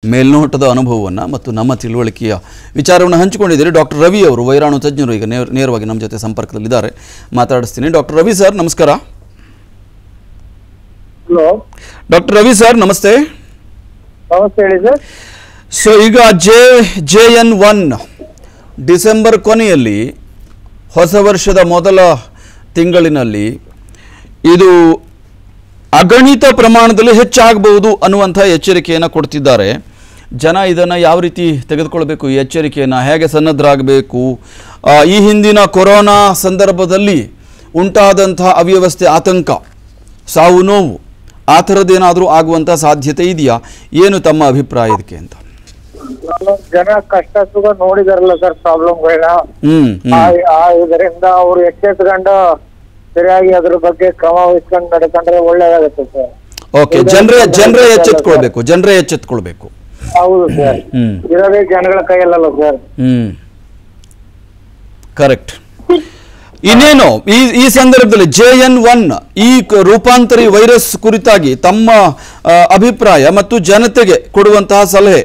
ಮೇಲ್ನೋಟದ ಅನುಭವವನ್ನು ಮತ್ತು ನಮ್ಮ ತಿಳುವಳಿಕೆಯ ವಿಚಾರವನ್ನು ಹಂಚಿಕೊಂಡಿದ್ದೀರಿ ಡಾಕ್ಟರ್ ರವಿ ಅವರು ವೈರಾಣು ತಜ್ಞರು ಈಗ ನೇರ ನೇರವಾಗಿ ನಮ್ಮ ಜೊತೆ ಸಂಪರ್ಕದಲ್ಲಿದ್ದಾರೆ ಮಾತಾಡಿಸ್ತೀನಿ ಡಾಕ್ಟರ್ ರವಿ ಸರ್ ನಮಸ್ಕಾರ ಹಲೋ ಡಾಕ್ಟರ್ ರವಿ ಸರ್ ನಮಸ್ತೆ ನಮಸ್ತೆ ಹೇಳಿ ಸರ್ ಸೊ ಈಗ J J N one December ಕೊನೆಯಲ್ಲಿ ಹೊಸ ವರ್ಷದ ಮೊದಲ ತಿಂಗಳಿನಲ್ಲಿ ಇದು ಅಗಣಿತ ಪ್ರಮಾಣದಲ್ಲಿ ಹೆಚ್ಚಾಗಬಹುದು ಅನ್ನುವಂಥ ಎಚ್ಚರಿಕೆಯನ್ನು ಕೊಡ್ತಿದ್ದಾರೆ ಜನ ಇದನ್ನು ಯಾವ ರೀತಿ ತೆಗೆದುಕೊಳ್ಬೇಕು ಈ ಎಚ್ಚರಿಕೆಯನ್ನು ಹೇಗೆ ಸನ್ನದ್ಧರಾಗಬೇಕು ಆ, ಈ ಹಿಂದಿನ ಕೊರೋನಾ ಸಂದರ್ಭದಲ್ಲಿ ಉಂಟಾದಂಥ ಅವ್ಯವಸ್ಥೆ ಆತಂಕ ಸಾವು ನೋವು ಆ ಥರದ್ದೇನಾದರೂ ಆಗುವಂಥ ಸಾಧ್ಯತೆ ಇದೆಯಾ ಏನು ತಮ್ಮ ಅಭಿಪ್ರಾಯ ಇದಕ್ಕೆ ಅಂತ ಜನ ಕಷ್ಟ ಸುಖ ನೋಡಿದಾರಲ್ಲ ಸರ್ ಪ್ರಾಬ್ಲಮ್ಗಳನ್ನ ಹ್ಮ್ ಹ್ಮ್ ಆ ಇದರಿಂದ ಅವ್ರು ಎಚ್ಚೆತ್ಕೊಂಡು ಸರಿಯಾಗಿ ಅದ್ರ ಬಗ್ಗೆ ಕ್ರಮ ವಹಿಸ್ಕೊಂಡು ನಡ್ಕೊಂಡ್ರೆ ಒಳ್ಳೇದಾಗುತ್ತೆ ಸರ್ ಓಕೆ ಜನರೇ ಜನರೇ ಎಚ್ಚೆತ್ಕೊಳ್ಬೇಕು ಜನರೇ ಎಚ್ಚೆತ್ಕೊಳ್ಬೇಕು ಹೌದು ಸರ್ ಹ್ಮ್ ಇರೋದೇ ಜನಗಳ ಕೈಯಲ್ಲಲ್ಲ ಸರ್ ಹ್ಮ್ ಕರೆಕ್ಟ್ ಇನ್ನೇನು ಈ ಈ ಸಂದರ್ಭದಲ್ಲಿ ಜೆ ಎನ್ ಒನ್ ಈ ಕ- ರೂಪಾಂತರಿ ವೈರಸ್ ಕುರಿತಾಗಿ ತಮ್ಮ ಆ, ಅಭಿಪ್ರಾಯ ಮತ್ತು ಜನತೆಗೆ ಕೊಡುವಂತಹ ಸಲಹೆ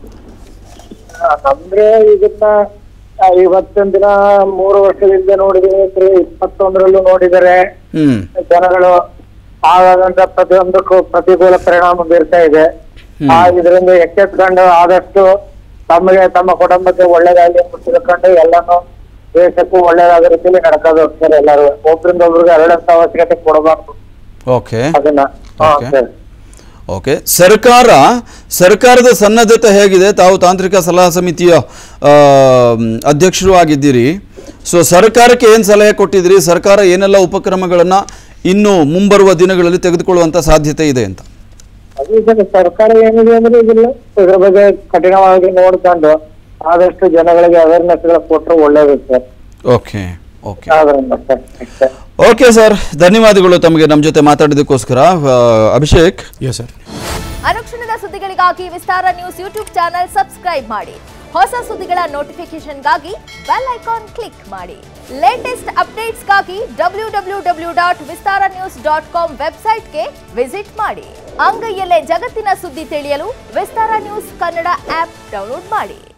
ಅಂದ್ರೆ ಇದನ್ನ ಆ, ಇವತ್ತಿನ ದಿನ ಮೂರು ವರ್ಷದಿಂದ ನೋಡಿದೀವಿ ಇಪ್ಪತ್ತೊಂದರಲ್ಲೂ ನೋಡಿದರೆ ಹ್ಮ್ ಜನಗಳು ಆಗಾಗಂತ ಪ್ರತಿಯೊಂದಕ್ಕೂ ಪ್ರತಿಕೂಲ ಪರಿಣಾಮ ಬೀರ್ತಾ ಇದೆ ಆ ಇದರಿಂದ ಎಚ್ಚೆತ್ಕೊಂಡು ಆದಷ್ಟು ತಮಗೆ ತಮ್ಮ ಕುಟುಂಬಕ್ಕೆ ಒಳ್ಳೇದಾಗಲಿ ಅಂತ ತಿಳ್ಕೊಂಡು ಎಲ್ಲಾನು ದೇಶಕ್ಕೂ ಒಳ್ಳೇದಾದ ರೀತಿಯಲ್ಲಿ ನಡ್ಕೊಂಡು ಹೋಗ್ತಾರೆ ಎಲ್ಲರೂ ಒಬ್ರಿಂದ ಒಬ್ರಿಗೆ ಹರಡಂತ ಅವಶ್ಯಕತೆ ಕೊಡಬಾರ್ದು ಓಕೆ ಅದನ್ನ ಹಾ Okay. ಸರ್ ಓಕೆ ಸರ್ಕಾರ ಸರ್ಕಾರದ ಸನ್ನದ್ಧತೆ ಹೇಗಿದೆ ತಾವು ತಾಂತ್ರಿಕ ಸಲಹಾ ಸಮಿತಿಯ ಆ, ಅಧ್ಯಕ್ಷರು ಆಗಿದ್ದೀರಿ ಸೊ ಸರ್ಕಾರಕ್ಕೆ ಏನು ಸಲಹೆ ಕೊಟ್ಟಿದ್ದೀರಿ ಸರ್ಕಾರ ಏನೆಲ್ಲ ಉಪಕ್ರಮಗಳನ್ನು ಇನ್ನು ಮುಂಬರುವ ದಿನಗಳಲ್ಲಿ ತೆಗೆದುಕೊಳ್ಳುವಂಥ ಸಾಧ್ಯತೆ ಇದೆ ಅಂತ ಅದು ಈಗ ಸರ್ಕಾರ ಏನಿದೆ ಅಂದ್ರೆ ಇದಿಲ್ಲ ಇದ್ರ ಬಗ್ಗೆ ಕಠಿಣವಾಗಿ ನೋಡ್ಕೊಂಡು ಆದಷ್ಟು ಜನಗಳಿಗೆ ಅವೇರ್ನೆಸ್ ಗಳ ಕೊಟ್ರೆ ಒಳ್ಳೇದು ಸರ್ ಓಕೆ ಓಕೆ ಆದ್ರಿಂದ ಸರ್ ಅಷ್ಟೇ ಓಕೆ ಸರ್ ಧನ್ಯವಾದಗಳು ತಮಗೆ ನಮ್ಮ ಜೊತೆ ಮಾತಾಡಿದ್ದಕ್ಕೋಸ್ಕರ ಆ, ಅಭಿಷೇಕ್ ಎಸ್ ಸರ್ ಅನುಕ್ಷಣದ ಸುದ್ದಿಗಳಿಗಾಗಿ Vistara news YouTube channel subscribe ಮಾಡಿ ಹೊಸ ಸುದ್ದಿಗಳ ನೋಟಿಫಿಕೇಶನ್ಗಾಗಿ ಬೆಲ್ ಐಕಾನ್ ಕ್ಲಿಕ್ ಮಾಡಿ ಲೇಟೆಸ್ಟ್ ಅಪ್ಡೇಟ್ಸ್ಗಾಗಿ W W W dot Vistara news dot com ವೆಬ್ಸೈಟ್ಗೆ ವಿಸಿಟ್ ಮಾಡಿ ಅಂಗೈಯಲ್ಲೇ ಜಗತ್ತಿನ ಸುದ್ದಿ ತಿಳಿಯಲು Vistara news Kannada app download ಮಾಡಿ